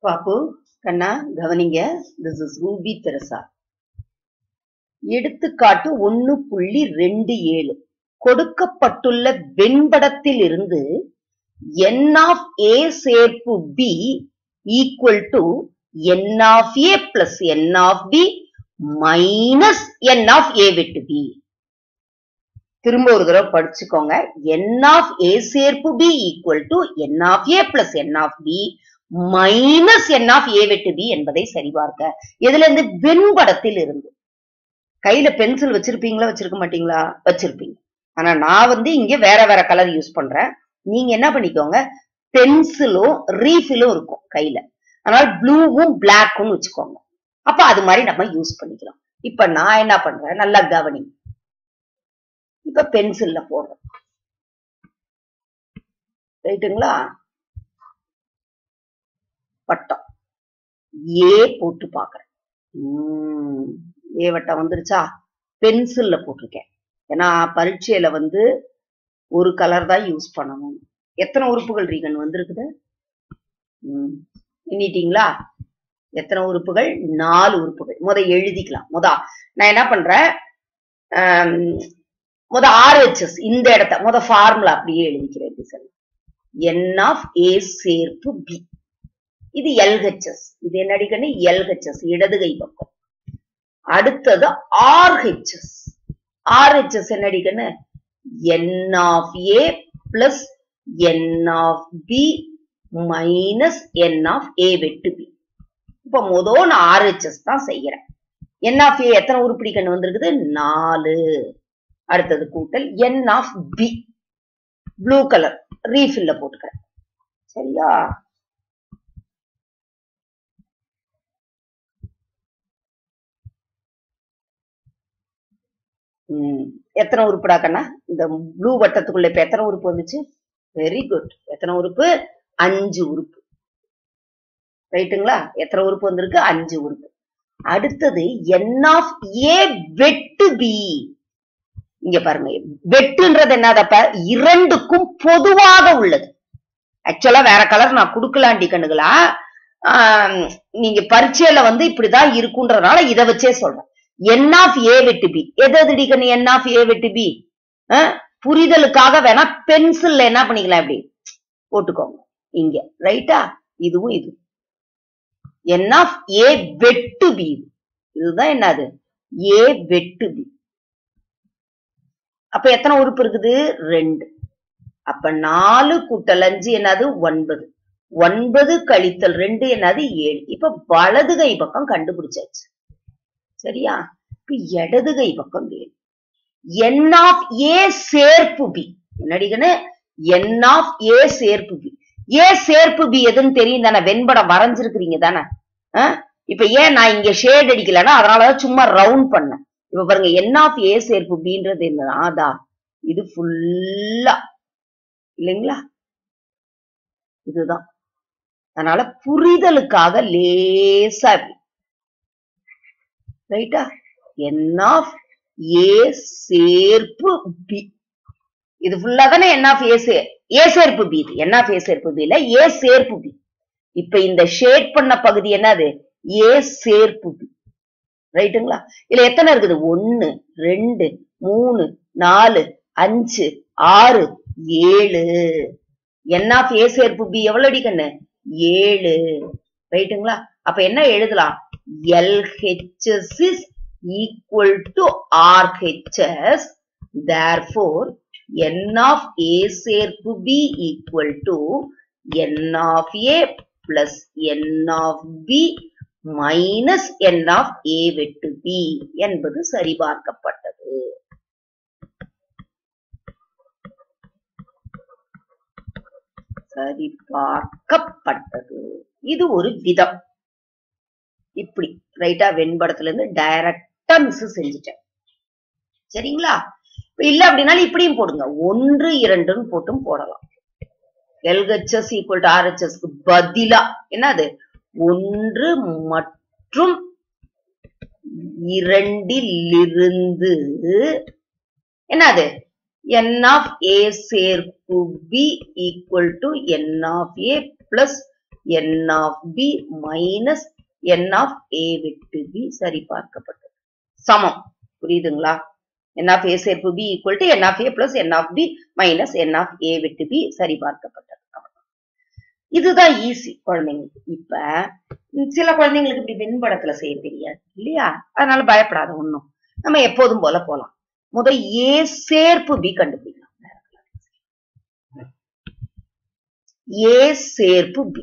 பாப்பு கண்ணா கவனிங்க this is Ruby Teresa எடுத்துக்காட்டு ஒன்னு புள்ளி ரெண்டு ஏழு கொடுக்கப்பட்டுள்ள வெண்படத்தில் இருந்து என் ஆஃப் ஏ சேர்ப்பு B equal to n of A plus n of B minus n of A விட்டு பி திரும்ப ஒரு தடவை படிச்சுக்கோங்க என் ஆஃப் ஏ சேர்ப்பு B equal to n of A plus n of B minus n of A வெட்டு B என்பதை சரிபார்க்க இதுல இருந்து வெண்படத்தில் இருந்து கையில பென்சில் வச்சிருப்பீங்களா வச்சிருக்க மாட்டீங்களா வச்சிருப்பீங்க ஆனா நான் வந்து இங்க வேற வேற கலர் யூஸ் பண்றேன் நீங்க என்ன பண்ணிக்கோங்க பென்சிலும் ரீஃபிலும் இருக்கும் கையில அதனால ப்ளூவும் பிளாக்கும் வச்சுக்கோங்க அப்ப அது மாதிரி நம்ம யூஸ் பண்ணிக்கலாம் இப்ப நான் என்ன பண்றேன் நல்லா கவனி இப்ப பென்சில்ல போடுறேன் ரைட்டுங்களா வட்டம் ஏ போட்டு பாக்குறேன் உம் ஏ வட்டம் வந்துருச்சா பென்சில்ல போட்டிருக்கேன் ஏன்னா பரீட்சையில வந்து ஒரு கலர் தான் யூஸ் பண்ணணும் எத்தனை உறுப்புகள் ரீகன் வந்திருக்குது உம் எண்ணிட்டீங்களா எத்தனை உறுப்புகள் நாலு உறுப்புகள் முத எழுதிக்கலாம் முத நான் என்ன பண்றேன் ஆம், முத ஆர்ஹெச்எஸ் இந்த இடத்த முத ஃபார்முலா அப்படியே எழுதிக்கிறேன் எப்படி சொல்லு என் ஆஃப் ஏ சேர்ப்பு பி இது எல்ஹெச்எஸ் இது என்னடி கண்ணு எல்ஹெச்எஸ் இடது கை பக்கம் அடுத்தது ஆர்ஹெச்எஸ் ஆர்ஹெச்எஸ் என்னடி கண்ணு n of A plus n of B minus n of A வெட்டு பி இப்ப முதல் நான் ஆர்ஹெச்எஸ் தான் செய்யறேன் என் ஆஃப் ஏ எத்தனை உருப்படி கண்ணு வந்திருக்குது நாலு அடுத்தது கூட்டல் n of B blue colour ரீஃபில்ல போட்டுக்கிறேன் சரியா ம், எத்தனை உறுப்புடா கண்ணா இந்த ப்ளூ வட்டத்துக்குள்ள இப்ப எத்தனை உறுப்பு வந்துச்சு வெரி குட் எத்தனை உறுப்பு அஞ்சு உறுப்பு ரைட்டுங்களா எத்தனை உறுப்பு வந்திருக்கு அஞ்சு உறுப்பு அடுத்தது என் ஆஃப் ஏ வெட்டு பி இங்க பாருங்க வெட்டுன்றது என்னதப்ப இரண்டுக்கும் பொதுவாக உள்ளது ஆக்சுவலா வேற கலர் நான் கொடுக்கலாண்டி கண்ணுகளா ஆம், நீங்க பரீட்சையில வந்து இப்படிதான் இருக்குன்றதுனால இதை வச்சே சொல்றேன் என் ஆஃப் ஏ வெட்டு பி எது எதுடி கண்ணு என் ஆஃப் ஏ வெட்டு பி புரிதலுக்காக வேணா பென்சில்ல என்ன பண்ணிக்கலாம் இப்படி போட்டுக்கோங்க இங்க ரைட்டா இதுவும் இது என் ஆஃப் ஏ வெட்டு பி இதுதான் என்னது ஏ வெட்டு பி அப்ப எத்தனை உறுப்பு இருக்குது ரெண்டு அப்ப நாலு கூட்டல் அஞ்சு என்னது ஒன்பது ஒன்பது கழித்தல் ரெண்டு என்னது ஏழு இப்ப வலது கை பக்கம் கண்டுபிடிச்சாச்சு சரியா இப்ப இடது கை பக்கம் வேணும் என் ஆஃப் ஏ சேர்ப்பு பி என்னடிக்கன்னு என் ஆஃப் ஏ சேர்ப்பு பி ஏ சேர்ப்பு பி எதுன்னு தெரியும் தானே வெண்படம் வரைஞ்சிருக்கிறீங்க தானே ஆ? இப்ப ஏன் நான் இங்க ஷேட் அடிக்கலன்னா அதனாலதான் சும்மா ரவுண்ட் பண்ணேன் இப்ப பாருங்க என் ஆஃப் ஏ சேர்ப்பு பின்றது என்ன ஆதா இது ஃபுல்லா இல்லைங்களா இதுதான் அதனால புரிதலுக்காக லேசா இப்படி ரைட்டா என் ஆஃப் ஏ சேர்ப்பு பி இது ஃபுல்லா தானே என் ஆஃப் ஏ சே ஏ சேர்ப்பு பி இது என் ஆஃப் ஏ சேர்ப்பு பி இல்ல ஏ சேர்ப்பு பி இப்ப இந்த ஷேட் பண்ண பகுதி என்னது ஏ சேர்ப்பு பி ரைட்டுங்களா இதுல எத்தனை இருக்குது ஒன்னு ரெண்டு மூணு நாலு அஞ்சு ஆறு ஏழு என் ஆஃப் ஏ சேர்ப்பு பி எவ்வளவு அடி கண்ணு ஏழு ரைட்டுங்களா அப்ப என்ன எழுதலாம் LHS is equal to RHS therefore n of A சேர்ப்பு B equal to n of A plus n of B minus n of A வெட்டு B என்பது சரிபார்க்கப்பட்டது சரிபார்க்கப்பட்டது இது ஒரு விதம் இப்படி ரைட்டா வெண்படத்துல இருந்து டைரக்டா மிஸ் செஞ்சுட்டேன் சரிங்களா இப்ப இல்ல அப்படின்னாலும் இப்படியும் போடுங்க ஒன்று இரண்டுன்னு போட்டும் போடலாம் எல்ஹெச்எஸ் ஈக்குவல் டு ஆர்ஹெச்எஸ்க்கு பதிலா என்னது ஒன்று மற்றும் இரண்டிலிருந்து என்னது என் ஆஃப் ஏ சேர்ப்பு B equal to n of A plus n of B minus n of A விட்டு பி சரி பார்க்கப்பட்டது சமம் புரியுதுங்களா என் ஆஃப் ஏ சேர்ப்பு B equal to n of A plus n of B minus n of A விட்டு B சரி பார்க்கப்பட்டது இதுதான் ஈஸி குழந்தைங்களுக்கு இப்ப சில குழந்தைங்களுக்கு இப்படி வெண்படத்துல செய்ய தெரியாது இல்லையா அதனால பயப்படாத ஒண்ணும் நம்ம எப்போதும் போல போலாம் முத ஏ சேர்ப்பு பி கண்டுபிடிக்கலாம் ஏ சேர்ப்பு பி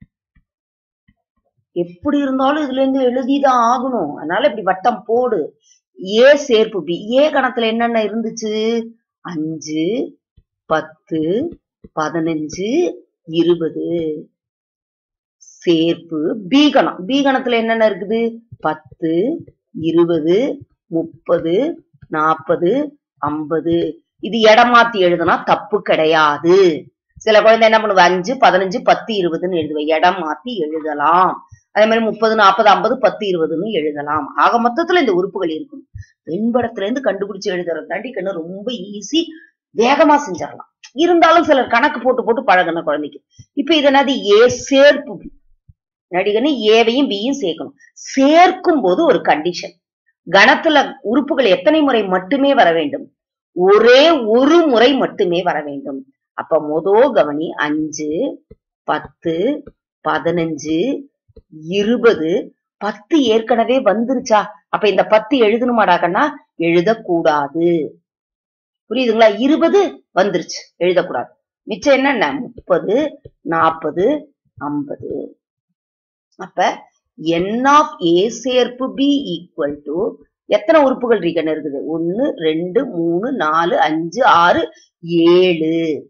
எப்படி இருந்தாலும் இதுல இருந்து எழுதிதான் ஆகணும் அதனால இப்படி வட்டம் போடு ஏ சேர்ப்பு பி ஏ கணத்துல என்னென்ன இருந்துச்சு அஞ்சு பத்து பதினஞ்சு இருபது சேர்ப்பு பி கணம் பி கணத்துல என்னென்ன இருக்குது பத்து இருபது முப்பது நாற்பது ஐம்பது இது இடம் மாத்தி எழுதுனா தப்பு கிடையாது சில குழந்தை என்ன பண்ணுவ அஞ்சு பதினஞ்சு பத்து இருபதுன்னு எழுதுவேன் இடம் மாத்தி எழுதலாம் அதே மாதிரி முப்பது நாற்பது ஐம்பது பத்து இருபதுன்னு எழுதலாம் ஆக மொத்தத்துல இந்த உறுப்புகள் இருக்கணும் வெண்படத்துல இருந்து கண்டுபிடிச்சு எழுதுறது தாண்டி கண்ணு ரொம்ப ஈஸி வேகமா செஞ்சிடலாம் இருந்தாலும் சிலர் கணக்கு போட்டு போட்டு பழகின குழந்தைக்கு இப்ப இது என்னது ஏ சேர்ப்பு பி நடிகன்னு ஏவையும் பியும் சேர்க்கணும் சேர்க்கும் போது ஒரு கண்டிஷன் கணத்துல உறுப்புகள் எத்தனை முறை மட்டுமே வர வேண்டும் ஒரே ஒரு முறை மட்டுமே வர வேண்டும் அப்ப மொதோ கவனி அஞ்சு பத்து பதினஞ்சு இருபது பத்து ஏற்கனவே வந்துருச்சா அப்ப இந்த பத்து எழுதணுமாடாக்கன்னா எழுதக்கூடாது புரியுதுங்களா இருபது வந்துருச்சு எழுதக்கூடாது மிச்சம் என்னென்ன முப்பது நாற்பது ஐம்பது அப்ப என் ஆஃப் ஏ சேர்ப்பு பி ஈக்குவல் டு எத்தனை உறுப்புகள் ரீகன் இருக்குது ஒன்னு ரெண்டு மூணு நாலு அஞ்சு ஆறு ஏழு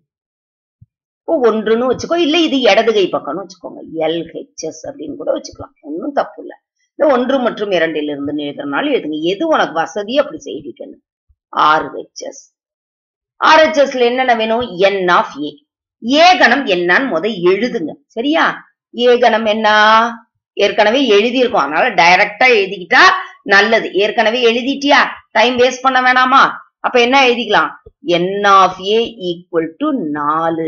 ஒன்றுன்னு வச்சுக்கோ இல்ல இது இடது கை பக்கம்னு வச்சுக்கோங்க எல்ஹெச்எஸ் அப்படின்னு கூட வச்சுக்கலாம் ஒன்றும் தப்பு இல்ல இந்த ஒன்று மற்றும் இரண்டில் இருந்து எழுதுறதுனால எழுதுங்க எது உனக்கு வசதி அப்படி செய்திக்கணும் ஆறு ஹெச்எஸ் ஆர்ஹெச்எஸ்ல என்னென்ன வேணும் என் ஆஃப் ஏ ஏ கணம் என்னன்னு முத எழுதுங்க சரியா ஏ கணம் என்ன ஏற்கனவே எழுதியிருக்கோம் அதனால டைரக்டா எழுதிக்கிட்டா நல்லது ஏற்கனவே எழுதிட்டியா டைம் வேஸ்ட் பண்ண வேணாமா அப்ப என்ன எழுதிக்கலாம் n of A equal to நாலு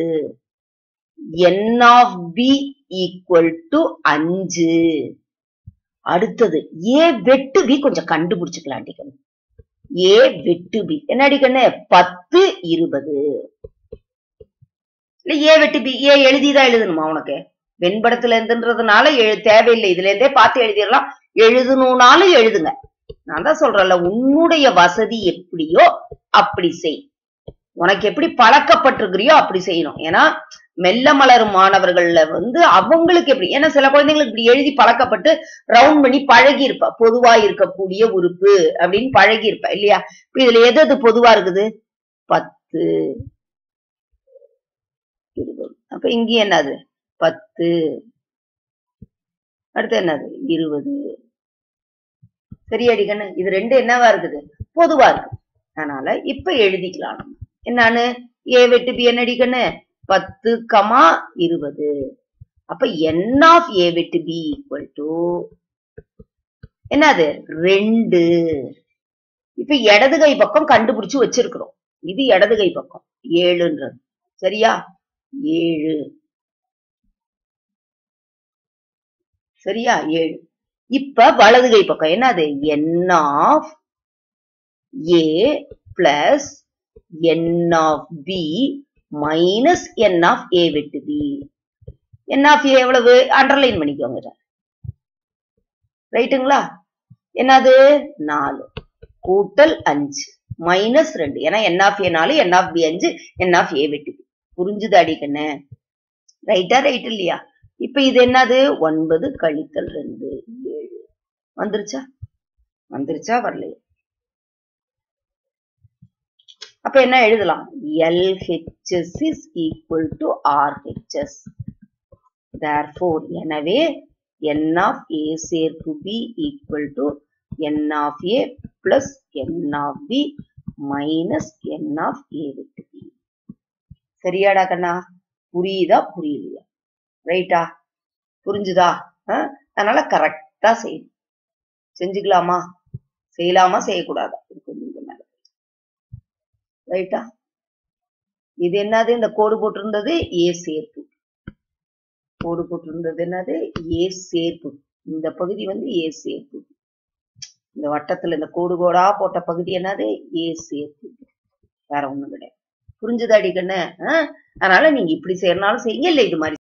n of B equal to அஞ்சு அடுத்தது ஏ வெட்டு பி கொஞ்சம் கண்டுபிடிச்சுக்கலாம் அடிக்கணும் ஏ வெட்டு பி என்ன அடிக்கணும் பத்து இருபது இல்ல ஏ வெட்டு பி ஏ எழுதிதான் எழுதணுமா உனக்கு வெண்படத்துல இருந்துன்றதுனால எழு தேவையில்லை இதுல இருந்தே பார்த்து எழுதிடலாம் எழுதணும்னாலும் எழுதுங்க நான் தான் சொல்றேன்ல உன்னுடைய வசதி எப்படியோ அப்படி செய் உனக்கு எப்படி பழக்கப்பட்டிருக்கிறியோ அப்படி செய்யணும் ஏன்னா மெல்ல மலரும் மாணவர்கள்ல வந்து அவங்களுக்கு எப்படி ஏன்னா சில குழந்தைங்களுக்கு இப்படி எழுதி பழக்கப்பட்டு ரவுண்ட் பண்ணி பழகி இருப்ப பொதுவா இருக்கக்கூடிய உறுப்பு அப்படின்னு பழகி இருப்ப இல்லையா இப்ப இதுல எது எது பொதுவா இருக்குது பத்து இருபது அப்ப இங்க என்னது பத்து அடுத்து என்னது இருபது சரியாடி கண்ணு இது ரெண்டு என்னவா இருக்குது பொதுவா இருக்கு அதனால இப்ப எழுதிக்கலாம் நம்ம என்னன்னு ஏ வெட்டு பி என்னடி கண்ணு பத்து கமா இருபது அப்ப என் ஆஃப் ஏ வெட்டு பி ஈக்குவல் டு என்னது ரெண்டு இப்ப இடது கை பக்கம் கண்டுபிடிச்சு வச்சிருக்கிறோம் இது இடது கை பக்கம் ஏழுன்றது சரியா ஏழு சரியா ஏழு இப்ப வலது கை பக்கம் என்னது n of A plus n of B minus n of A விட்டு பி என் ஆஃப் ஏ எவ்வளவு அண்டர்லைன் பண்ணிக்கோங்க ரைட்டுங்களா என்னது நாலு கூட்டல் அஞ்சு மைனஸ் ரெண்டு ஏன்னா என் ஆஃப் ஏ நாலு என் ஆஃப் பி அஞ்சு என் ஆஃப் ஏ விட்டு பி புரிஞ்சுது அடிக்கண்ணு ரைட்டா ரைட் இல்லையா இப்ப இது என்னது ஒன்பது கழித்தல் ரெண்டு ஏழு வந்துருச்சா வந்துருச்சா வரலையா அப்ப என்ன எழுதலாம் LHS is equal to RHS therefore எனவே n of A சேர்ப்பு B equal to n of A plus n of B minus n of A விட்டு B சரியாடா கண்ணா புரியுதா புரியலையா ரைட்டா புரிஞ்சுதா அஹ்? அதனால கரெக்டா செய்யணும் செஞ்சுக்கலாமா செய்யலாமா செய்யக்கூடாதா இது கொஞ்சம் இங்க மேல ரைட்டா இது என்னது இந்த கோடு போட்டிருந்தது ஏ சேர்ப்பு கோடு போட்டிருந்தது என்னது ஏ சேர்ப்பு இந்த பகுதி வந்து ஏ சேர்ப்பு இந்த வட்டத்துல இந்த கோடு கோடா போட்ட பகுதி என்னது ஏ சேர்ப்பு வேற ஒண்ணும் கிடையாது புரிஞ்சுதாடி கண்ணு ஆ? அதனால நீங்க இப்படி செய்யறனாலும் செய்யுங்க இல்ல இது மாதிரி